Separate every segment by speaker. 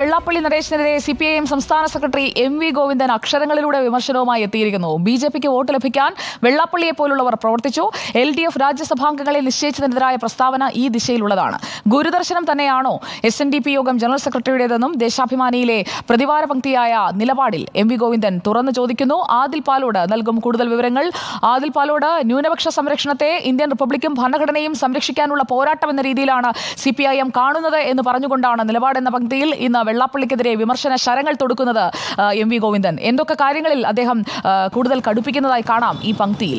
Speaker 1: വെള്ളാപ്പള്ളി നടേശനെതിരെ C P I M സംസ്ഥാന secretary M V Govindan അക്ഷരങ്ങളിലൂടെ വിമർശനവുമായി എത്തിയിരിക്കുന്നു ബി ജെ പിക്ക് വോട്ട് ലഭിക്കാൻ വെള്ളാപ്പള്ളിയെ പോലുള്ളവർ പ്രവർത്തിച്ചു എൽ ഡി എഫ് രാജ്യസഭാംഗങ്ങളെ നിശ്ചയിച്ചതിനെതിരായ പ്രസ്താവന ഈ ദിശയിലുള്ളതാണ് ഗുരുദർശനം തന്നെയാണോ എസ് എൻ ഡി പി യോഗം ജനറൽ സെക്രട്ടറിയുടേതെന്നും ദേശാഭിമാനിയിലെ പ്രതിവാര പങ്ക്തിയായ നിലപാടിൽ എം വി ഗോവിന്ദൻ തുറന്നു ചോദിക്കുന്നു ആദിൽ പാലോട് നൽകും കൂടുതൽ വിവരങ്ങൾ ആദിൽ പാലോട് ന്യൂനപക്ഷ സംരക്ഷണത്തെ ഇന്ത്യൻ റിപ്പബ്ലിക്കും ഭരണഘടനയും സംരക്ഷിക്കാനുള്ള പോരാട്ടം എന്ന രീതിയിലാണ് സി പി ഐ എം കാണുന്നത് എന്ന് പറഞ്ഞുകൊണ്ടാണ് നിലപാടെന്ന പങ്ക്തിയിൽ ഇന്ന് വെള്ളാപ്പള്ളിക്കെതിരെ വിമർശന ശരങ്ങൾ തൊടുക്കുന്നത് ആ, എം വി ഗോവിന്ദൻ എന്തൊക്കെ കാര്യങ്ങളിൽ അദ്ദേഹം ആ, കൂടുതൽ കടുപ്പിക്കുന്നതായി കാണാം ഈ പങ്ക്തിയിൽ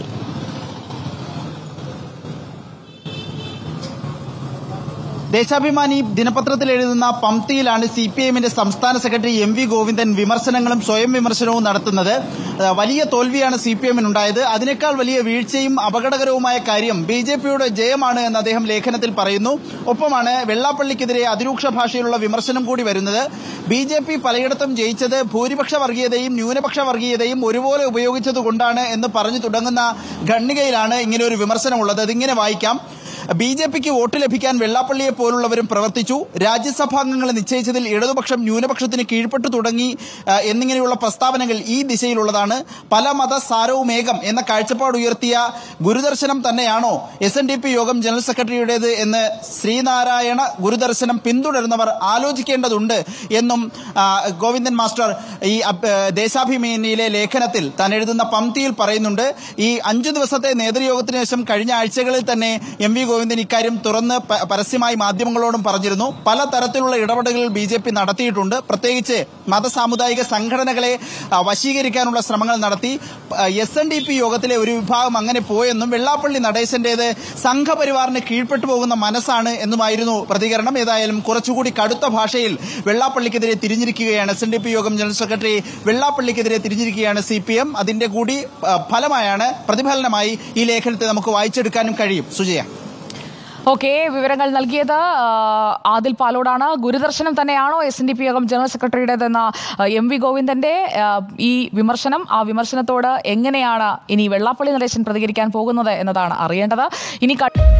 Speaker 2: ദേശാഭിമാനി ദിനപത്രത്തിൽ എഴുതുന്ന പംക്തിയിലാണ് സി പി എമ്മിന്റെ സംസ്ഥാന സെക്രട്ടറി എം വി ഗോവിന്ദൻ വിമർശനങ്ങളും സ്വയം വിമർശനവും നടത്തുന്നത് ഏഹ് വലിയ തോൽവിയാണ് സി പി എമ്മിനുണ്ടായത് അതിനേക്കാൾ വലിയ വീഴ്ചയും അപകടകരവുമായ കാര്യം ബി ജെ പിയുടെ ജയമാണ് എന്ന് അദ്ദേഹം ലേഖനത്തിൽ പറയുന്നു ഒപ്പമാണ് വെള്ളാപ്പള്ളിക്കെതിരെ അതിരൂക്ഷ ഭാഷയിലുള്ള വിമർശനം കൂടി വരുന്നത് ബി ജെ പി പലയിടത്തും ജയിച്ചത് ഭൂരിപക്ഷ വർഗീയതയും ന്യൂനപക്ഷ വർഗീയതയും ഒരുപോലെ ഉപയോഗിച്ചതുകൊണ്ടാണ് എന്ന് പറഞ്ഞു തുടങ്ങുന്ന ഖണ്ഡികയിലാണ് ഇങ്ങനെ ഒരു വിമർശനമുള്ളത് അതിങ്ങനെ വായിക്കാം ബി ജെ പിക്ക് വോട്ട് ലഭിക്കാൻ വെള്ളാപ്പള്ളിയെ പോലുള്ളവരും പ്രവർത്തിച്ചു രാജ്യസഭാംഗങ്ങളെ നിശ്ചയിച്ചതിൽ ഇടതുപക്ഷം ന്യൂനപക്ഷത്തിന് കീഴ്പ്പെട്ടു തുടങ്ങി ആ, എന്നിങ്ങനെയുള്ള പ്രസ്താവനകൾ ഈ ദിശയിലുള്ളതാണ് പല മത സാരവുമേകം എന്ന കാഴ്ചപ്പാട് ഉയർത്തിയ ഗുരുദർശനം തന്നെയാണോ എസ് എൻ ഡി പി യോഗം ജനറൽ സെക്രട്ടറിയുടേത് എന്ന് ശ്രീനാരായണ ഗുരുദർശനം പിന്തുടരുന്നവർ ആലോചിക്കേണ്ടതുണ്ട് എന്നും ആ, ഗോവിന്ദൻ മാസ്റ്റർ ഈ അപ്- ഏ, ദേശാഭിമാനിയിലെ ലേഖനത്തിൽ താൻ എഴുതുന്ന പംക്തിയിൽ പറയുന്നുണ്ട് ഈ അഞ്ചു ദിവസത്തെ നേതൃയോഗത്തിന് ശേഷം കഴിഞ്ഞ ആഴ്ചകളിൽ തന്നെ എം വി ഗോവിന്ദൻ ഇക്കാര്യം തുറന്ന് പ- പരസ്യമായി മാധ്യമങ്ങളോടും പറഞ്ഞിരുന്നു പല തരത്തിലുള്ള ഇടപെടലുകൾ ബി ജെ പി നടത്തിയിട്ടുണ്ട് പ്രത്യേകിച്ച് മതസാമുദായിക സംഘടനകളെ ആ, വശീകരിക്കാനുള്ള ശ്രമങ്ങൾ നടത്തി എസ് എൻ ഡി പി യോഗത്തിലെ ഒരു വിഭാഗം അങ്ങനെ പോയെന്നും വെള്ളാപ്പള്ളി നടേശന്റേത് സംഘപരിവാറിന് കീഴ്പ്പെട്ടു പോകുന്ന മനസ്സാണ് എന്നുമായിരുന്നു പ്രതികരണം ഏതായാലും കുറച്ചുകൂടി കടുത്ത ഭാഷയിൽ വെള്ളാപ്പള്ളിക്കെതിരെ തിരിഞ്ഞിരിക്കുകയാണ് എസ് എൻ ഡി പി യോഗം ജനറൽ സെക്രട്ടറി വെള്ളാപ്പള്ളിക്കെതിരെ തിരിഞ്ഞിരിക്കുകയാണ് സി പി എം അതിന്റെ കൂടി ആ, ഫലമായാണ് പ്രതിഫലനമായി ഈ ലേഖനത്തെ നമുക്ക് വായിച്ചെടുക്കാനും കഴിയും സുജയ
Speaker 1: ഓക്കെ വിവരങ്ങൾ നൽകിയത് ആ, ആദിൽ പാലോടാണ് ഗുരുദർശനം തന്നെയാണോ എസ് എൻ ഡി പി യോഗം ജനറൽ സെക്രട്ടറിയുടേതെന്ന ആ, എം വി ഗോവിന്ദന്റെ ആ, ഈ വിമർശനം ആ വിമർശനത്തോട് എങ്ങനെയാണ് ഇനി വെള്ളാപ്പള്ളി നടേശൻ പ്രതികരിക്കാൻ പോകുന്നത് എന്നതാണ് അറിയേണ്ടത് ഇനി ക-